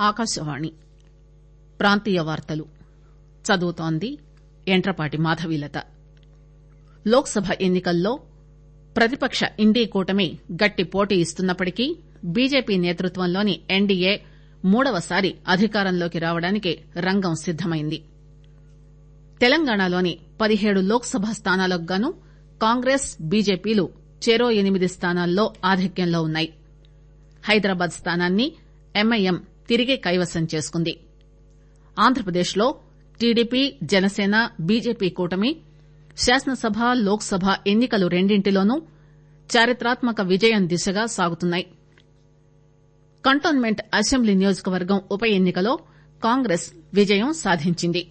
ఆకాశవాణి ప్రాంతీయ వార్తలు చదువుతోంది యంట్రపాటి మాధవీలత లోక్ సభ ఎన్ని కల్లో ప్రతిపక్ష ఇండీ కూటమి గట్టి పోటీ ఇస్తున్నప్పటికీ బీజేపీ నేతృత్వంలోని ఎన్డీఏ మూడవసారి అధికారంలోకి రావడానికి రంగం సిద్దమైంది తెలంగాణలోని పదిహేడు లోక్ సభ స్థానాలకు గాను కాంగ్రెస్ బీజేపీలు చెరో ఎనిమిది స్థానాల్లో ఆధిక్యంలో ఉన్నాయి హైదరాబాద్ స్థానాన్ని ఎంఐఎం తిరిగి కైవసం చేసుకుంది ఆంధ్రప్రదేశ్ లో టీడీపీ జనసేన బీజేపీ కూటమి శాసనసభ లోక్ సభ ఎన్ని కలు రెండింటిలోనూ చారిత్రాత్మక విజయం దిశగా సాగుతున్నాయి కంటోన్మెంట్ అసెంబ్లీ నియోజకవర్గం ఉప ఎన్ని కలో కాంగ్రెస్ విజయం సాధించింది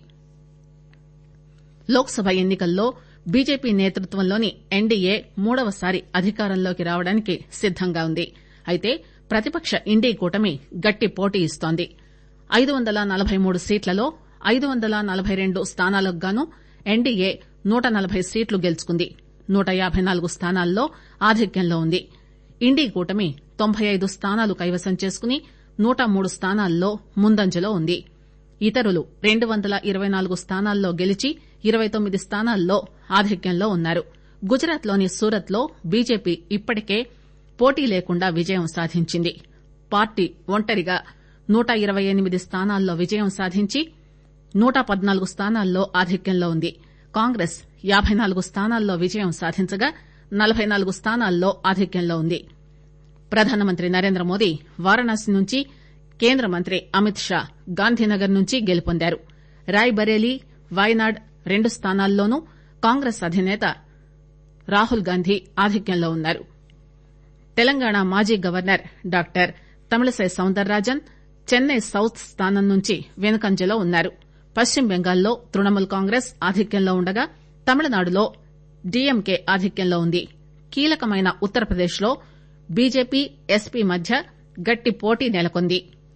లోక్ సభ ఎన్ని కల్లో బీజేపీ నేతృత్వంలోని ఎన్డీఏ మూడవసారి అధికారంలోకి రావడానికి సిద్దంగా ఉంది అయితే ప్రతిపక్ష ఇండీ కూటమి గట్టి పోటీ ఇస్తోంది ఐదు వందల నలబై మూడు సీట్లలో ఐదు వందల నలబై రెండు స్థానాలకు గాను ఎన్డీఏ నూట నలబై సీట్లు గెలుచుకుంది నూట యాబై నాలుగు స్థానాల్లో ఆధిక్యంలో ఉంది ఇండీ కూటమి తొంభై ఐదు స్థానాలు కైవసం చేసుకుని నూట మూడు స్థానాల్లో ముందంజలో ఉంది ఇతరులు రెండు వందల ఇరవై నాలుగు స్థానాల్లో గెలిచి ఇరవై తొమ్మిది స్థానాల్లో ఆధిక్యంలో ఉన్నారు గుజరాత్ లోని సూరత్ లో బీజేపీ ఇప్పటికే పోటీ లేకుండా విజయం సాధించింది పార్టీ ఒంటరిగా నూట ఇరవై ఎనిమిది స్థానాల్లో విజయం సాధించి నూట పద్నాలుగు స్థానాల్లో ఆధిక్యంలో ఉంది కాంగ్రెస్ యాబై నాలుగు స్థానాల్లో విజయం సాధించగా నలబై నాలుగు స్థానాల్లో ఆధిక్యంలో ఉంది ప్రధానమంత్రి నరేంద్రమోదీ వారణాసి నుంచి కేంద్ర మంత్రి అమిత్ షా గాంధీనగర్ నుంచి గెలుపొందారు రాయ్ బరేలీ వాయనాడ్ రెండు స్థానాల్లోనూ కాంగ్రెస్ అధినేత రాహుల్ గాంధీ ఆధిక్యంలో ఉన్నారు తెలంగాణ మాజీ governor doctor Tamilisai Soundararajan Chennai south స్థానం నుంచి వెనుకంజలో ఉన్నారు పశ్చిమ బెంగాల్లో తృణమూల్ కాంగ్రెస్ ఆధిక్యంలో ఉండగా తమిళనాడులో డీఎంకే ఆధిక్యంలో ఉంది కీలకమైన ఉత్తరప్రదేశ్ లో బీజేపీ ఎస్పీ మధ్య గట్టి పోటీ నెలకొంది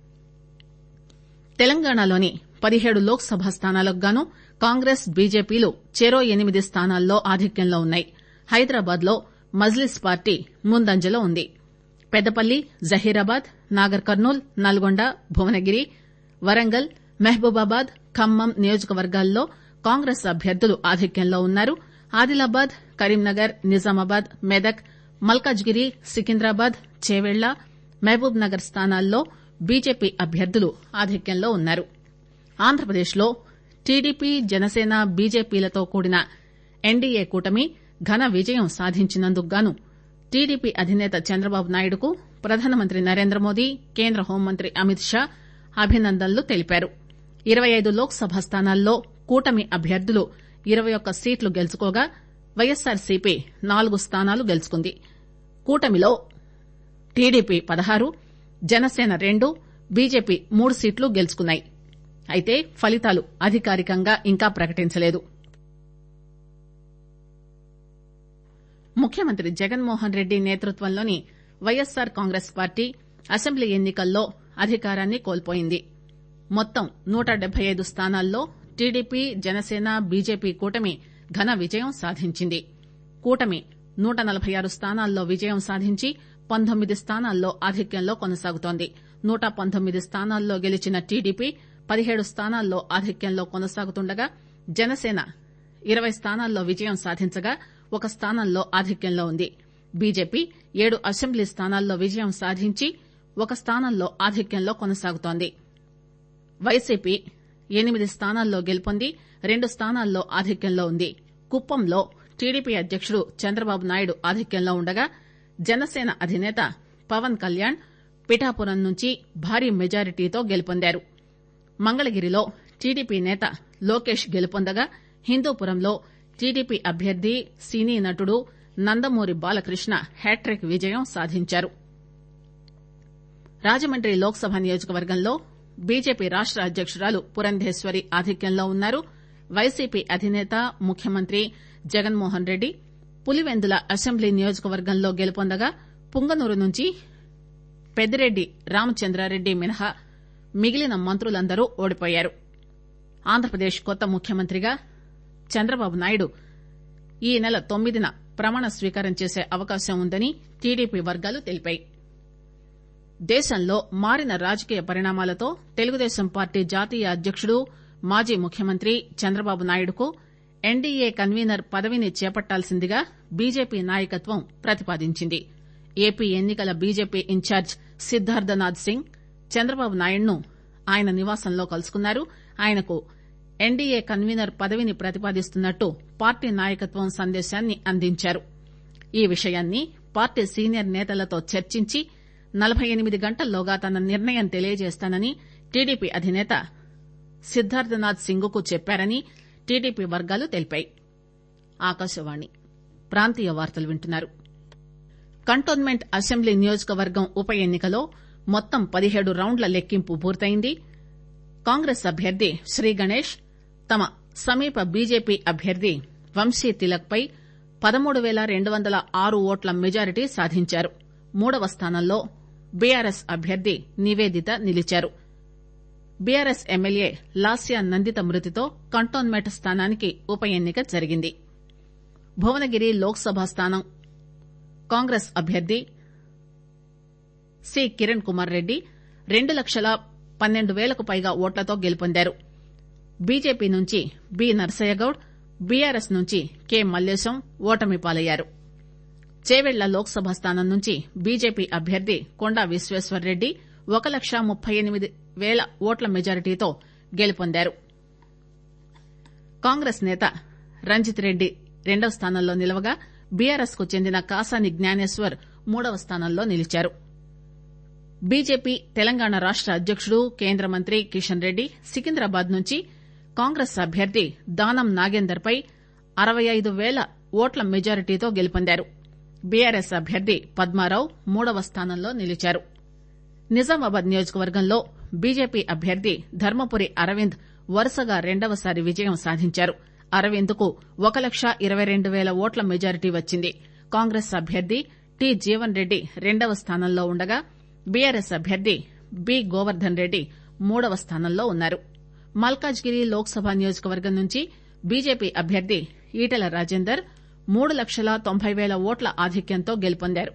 తెలంగాణలోని పదిహేడు లోక్ సభ స్థానాలకు గాను కాంగ్రెస్ బీజేపీలు చెరో ఎనిమిది స్థానాల్లో ఆధిక్యంలో ఉన్నాయి హైదరాబాద్ లో మజ్లిస్ పార్టీ ముందంజలో ఉంది పెద్దపల్లి జహీరాబాద్ నాగర్ కర్నూల్ నల్గొండ భువనగిరి వరంగల్ మహబూబాబాద్ ఖమ్మం నియోజకవర్గాల్లో కాంగ్రెస్ అభ్యర్థులు ఆధిక్యంలో ఉన్నారు ఆదిలాబాద్ కరీంనగర్ నిజామాబాద్ మెదక్ మల్కాజ్గిరి సికింద్రాబాద్ చేవెళ్ల మహబూబ్ నగర్ స్థానాల్లో బీజేపీ అభ్యర్థులు ఆధిక్యంలో ఉన్నారు ఆంధ్రప్రదేశ్ లో టీడీపీ జనసేన బీజేపీలతో కూడిన ఎన్డీఏ కూటమి ఘన విజయం సాధించినందుకు గాను టీడీపీ అధినేత చంద్రబాబు నాయుడుకు ప్రధానమంత్రి నరేంద్రమోదీ కేంద్ర హోంమంత్రి అమిత్ షా అభినందనలు తెలిపారు ఇరవై ఐదు లోక్ సభ స్థానాల్లో కూటమి అభ్యర్థులు ఇరవై ఒక్క సీట్లు గెలుచుకోగా వైఎస్సార్సీపీ నాలుగు స్థానాలు గెలుచుకుంది కూటమిలో టీడీపీ పదహారు జనసేన రెండు బీజేపీ మూడు సీట్లు గెలుచుకున్నాయి అయితే ఫలితాలు అధికారికంగా ఇంకా ప్రకటించలేదు ముఖ్యమంత్రి జగన్మోహన్ రెడ్డి నేతృత్వంలోని వైఎస్సార్ కాంగ్రెస్ పార్టీ అసెంబ్లీ ఎన్ని కల్లో అధికారాన్ని కోల్పోయింది మొత్తం నూట డెబ్బై ఐదు స్థానాల్లో టీడీపీ జనసేన బీజేపీ కూటమి ఘన విజయం సాధించింది కూటమి నూట నలబై ఆరు స్థానాల్లో విజయం సాధించి పంతొమ్మిది స్థానాల్లో ఆధిక్యంలో కొనసాగుతోంది నూట పంతొమ్మిది స్థానాల్లో గెలిచిన టీడీపీ పదిహేడు స్థానాల్లో ఆధిక్యంలో కొనసాగుతుండగా జనసేన ఇరవై స్థానాల్లో విజయం సాధించగా ఒక స్థానంలో ఆధిక్యంలో ఉంది బీజేపీ ఏడు అసెంబ్లీ స్థానాల్లో విజయం సాధించి ఒక స్థానంలో ఆధిక్యంలో కొనసాగుతోంది వైసీపీ ఎనిమిది స్థానాల్లో గెలుపొంది రెండు స్థానాల్లో ఆధిక్యంలో ఉంది కుప్పంలో టీడీపీ అధ్యకుడు చంద్రబాబు నాయుడు ఆధిక్యంలో ఉండగా జనసేన అధినేత పవన్ కళ్యాణ్ పిఠాపురం నుంచి భారీ మెజారిటీతో గెలుపొందారు మంగళగిరిలో టీడీపీ నేత లోకేష్ గెలుపొందగా హిందూపురంలో టీడీపీ అభ్యర్థి సినీ నటుడు నందమూరి బాలకృష్ణ హ్యాట్రిక్ విజయం సాధించారు రాజమండ్రి లోక్ సభ నియోజకవర్గంలో బీజేపీ రాష్ట అధ్యకురాలు పురంధేశ్వరి ఆధిక్యంలో ఉన్నారు వైసీపీ అధినేత ముఖ్యమంత్రి జగన్మోహన్ రెడ్డి పులివెందుల అసెంబ్లీ నియోజకవర్గంలో గెలుపొందగా పుంగనూరు నుంచి పెద్దిరెడ్డి రామచంద్రారెడ్డి మినహా మిగిలిన మంత్రులందరూ ఓడిపోయారు ఆంధ్రప్రదేశ్ కొత్త ముఖ్యమంత్రిగా చంద్రబాబు నాయుడు ఈ నెల తొమ్మిదిన ప్రమాణ స్వీకారం చేసే అవకాశం ఉందని టీడీపీ వర్గాలు తెలిపాయి దేశంలో మారిన రాజకీయ పరిణామాలతో తెలుగుదేశం పార్టీ జాతీయ అధ్యకుడు మాజీ ముఖ్యమంత్రి చంద్రబాబు నాయుడుకు ఎన్డీఏ కన్వీనర్ పదవిని చేపట్టాల్సిందిగా బీజేపీ నాయకత్వం ప్రతిపాదించింది ఏపీ ఎన్నికల బీజేపీ ఇన్ఛార్జ్ సిద్దార్థనాథ్ సింగ్ చంద్రబాబు నాయుడును ఆయన నివాసంలో కలుసుకున్నారు ఆయనకు ఎన్డీఏ కన్వీనర్ పదవిని ప్రతిపాదిస్తున్నట్టు పార్టీ నాయకత్వం సందేశాన్ని అందించారు ఈ విషయాన్ని పార్టీ సీనియర్ నేతలతో చర్చించి నలబై ఎనిమిది గంటల్లోగా తన నిర్ణయం తెలియజేస్తానని టీడీపీ అధినేత సిద్దార్థనాథ్ సింగ్ కు చెప్పారని టీడీపీ వర్గాలు తెలిపాయి ఆకాశవాణి ప్రాంతీయ వార్తలు వింటున్నారు కంటోన్మెంట్ అసెంబ్లీ నియోజకవర్గం ఉప ఎన్నికలో మొత్తం పదిహేడు రౌండ్ల లెక్కింపు పూర్తయింది కాంగ్రెస్ అభ్యర్థి శ్రీగణేష్ తమ సమీప బీజేపీ అభ్యర్థి వంశీ తిలక్ పై పదమూడు పేల రెండు వందల ఆరు ఓట్ల మెజారిటీ సాధించారు మూడవ స్థానంలో బీఆర్ఎస్ అభ్యర్థి నివేదిత నిలిచారు బీఆర్ఎస్ ఎమ్మెల్యే లాస్యా నందిత మృతితో కంటోన్మెంట్ స్థానానికి ఉప ఎన్నిక జరిగింది భువనగిరి లోక్ సభ స్థానం కాంగ్రెస్ అభ్యర్థి సి కిరణ్ కుమార్ రెడ్డి రెండు లక్షల పన్నెండు పేలకు పైగా ఓట్లతో గెలుపొందారు బీజేపీ నుంచి బి నర్సయ్యగౌడ్ బీఆర్ఎస్ నుంచి కె మల్లేశం ఓటమి పాలయ్యారు చేవెళ్ల లోక్ సభ స్థానం నుంచి బీజేపీ అభ్యర్థి కొండా విశ్వేశ్వర్రెడ్డి ఒక లక్ష ముప్పై ఎనిమిది పేల ఓట్ల మెజారిటీతో గెలుపొందారు కాంగ్రెస్ నేత రంజిత్ రెడ్డి రెండవ స్థానంలో నిలవగా బీఆర్ఎస్ కు చెందిన కాసాని జ్ఞానేశ్వర్ మూడవ స్థానంలో నిలిచారు బీజేపీ తెలంగాణ రాష్ట అధ్యకుడు కేంద్ర మంత్రి కిషన్ రెడ్డి సికింద్రాబాద్ నుంచి కాంగ్రెస్ అభ్యర్థి దానం నాగేందర్ పై అరవై ఐదు పేల ఓట్ల మెజారిటీతో గెలుపొందారు బీఆర్ఎస్ అభ్యర్థి పద్మారావు మూడవ స్థానంలో నిలిచారు నిజామాబాద్ నియోజకవర్గంలో బీజేపీ అభ్యర్థి ధర్మపురి అరవింద్ వరుసగా రెండవసారి విజయం సాధించారు అరవింద్ కు ఒక లక్ష ఇరవై రెండు పేల ఓట్ల మెజారిటీ వచ్చింది కాంగ్రెస్ అభ్యర్థి టి జీవన్ రెడ్డి రెండవ స్థానంలో ఉండగా బీఆర్ఎస్ అభ్యర్థి బి గోవర్దన్ రెడ్డి మూడవ స్థానంలో ఉన్నారు మల్కాజ్గిరి లోక్ సభ నియోజకవర్గం నుంచి బీజేపీ అభ్యర్థి ఈటెల రాజేందర్ మూడు లక్షల తొంభై పేల ఓట్ల ఆధిక్యంతో గెలుపొందారు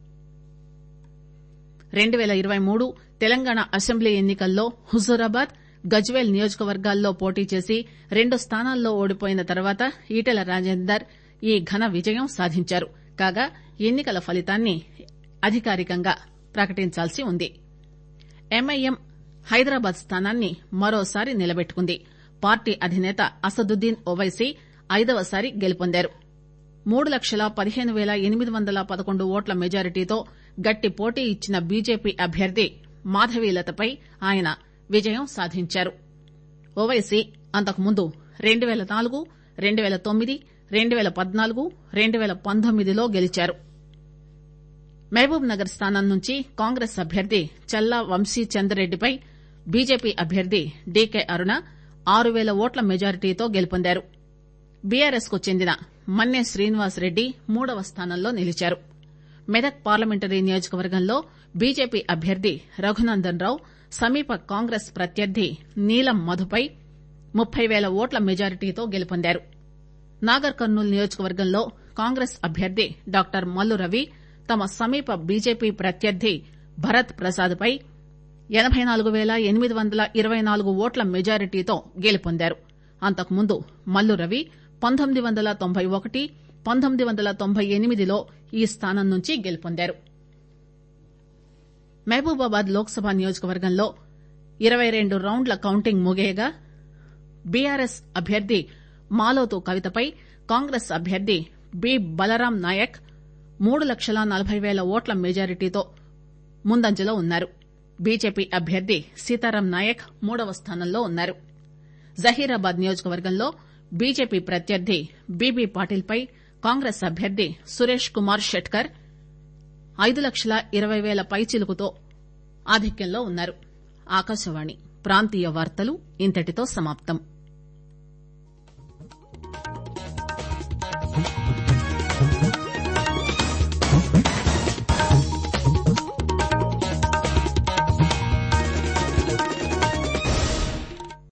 రెండు పేల ఇరవై మూడు తెలంగాణ అసెంబ్లీ ఎన్నికల్లో హుజూరాబాద్ గజ్వేల్ నియోజకవర్గాల్లో పోటీ చేసి రెండు స్థానాల్లో ఓడిపోయిన తర్వాత ఈటెల రాజేందర్ ఈ ఘన విజయం సాధించారు కాగా ఎన్నికల ఫలితాన్ని అధికారికంగా ప్రకటించాల్సి ఉంది ఎంఐఎం హైదరాబాద్ స్థానాన్ని మరోసారి నిలబెట్టుకుంది పార్టీ అధినేత అసదుద్దీన్ ఓవైసీ ఐదవసారి గెలుపొందారు మూడు లక్షల పదిహేను పేల ఎనిమిది వందల పదకొండు ఓట్ల మెజారిటీతో గట్టి పోటీ ఇచ్చిన బీజేపీ అభ్యర్థి మాధవీలతపై ఆయన విజయం సాధించారు ఓవైసీ అంతకుముందు రెండు పేల నాలుగు రెండు పేల తొమ్మిది రెండు పేల పద్నాలుగు రెండు పేల పంతొమ్మిదిలో గెలిచారు మహబూబ్ నగర్ స్థానం నుంచి కాంగ్రెస్ అభ్యర్థి చల్లా వంశీ చంద్రెడ్డిపై బీజేపీ అభ్యర్థి డీకే అరుణ ఆరు పేల ఓట్ల మెజారిటీతో గెలుపొందారు బీఆర్ఎస్ కు చెందిన మన్నే శ్రీనివాస్ రెడ్డి మూడవ స్థానంలో నిలిచారు మెదక్ పార్లమెంటరీ నియోజకవర్గంలో బీజేపీ అభ్యర్థి రఘునందన్ రావు సమీప కాంగ్రెస్ ప్రత్యర్థి నీలం మధుపై ముప్పై పేల ఓట్ల మెజారిటీతో గెలుపొందారు నాగర్ కర్నూల్ నియోజకవర్గంలో కాంగ్రెస్ అభ్యర్థి డాక్టర్ మల్లు రవి తమ సమీప బీజేపీ ప్రత్యర్థి భరత్ ప్రసాద్ పై ఎనబై నాలుగు పేల ఎనిమిది వందల ఇరవై నాలుగు ఓట్ల మెజారిటీతో గెలుపొందారు అంతకుముందు మల్లు రవి పంతొమ్మిది వందల తొంభై ఒకటి పంతొమ్మిది వందల తొంభై ఎనిమిదిలో ఈ స్థానం నుంచి గెలుపొందారు మహబూబాబాద్ లోక్ సభ నియోజకవర్గంలో ఇరవై రెండు రౌండ్ల కౌంటింగ్ ముగియగా బీఆర్ఎస్ అభ్యర్థి మాలోతు కవితపై కాంగ్రెస్ అభ్యర్థి బి బలరాం నాయక్ మూడు లక్షల నలబై పేల ఓట్ల మెజారిటీతో ముందంజలో ఉన్నారు బీజేపీ అభ్యర్థి సీతారాం నాయక్ మూడవ స్థానంలో ఉన్నారు జహీరాబాద్ నియోజకవర్గంలో బీజేపీ ప్రత్యర్థి బీబీ పాటిల్ పై కాంగ్రెస్ అభ్యర్థి సురేష్ కుమార్ షెట్కర్ ఐదు లక్షల ఇరవై పేల పైచిలుకుతో ఆధిక్యంలో ఉన్నారు ఆకాశవాణి ప్రాంతీయ వార్తలు ఇంతటితో సమాప్తం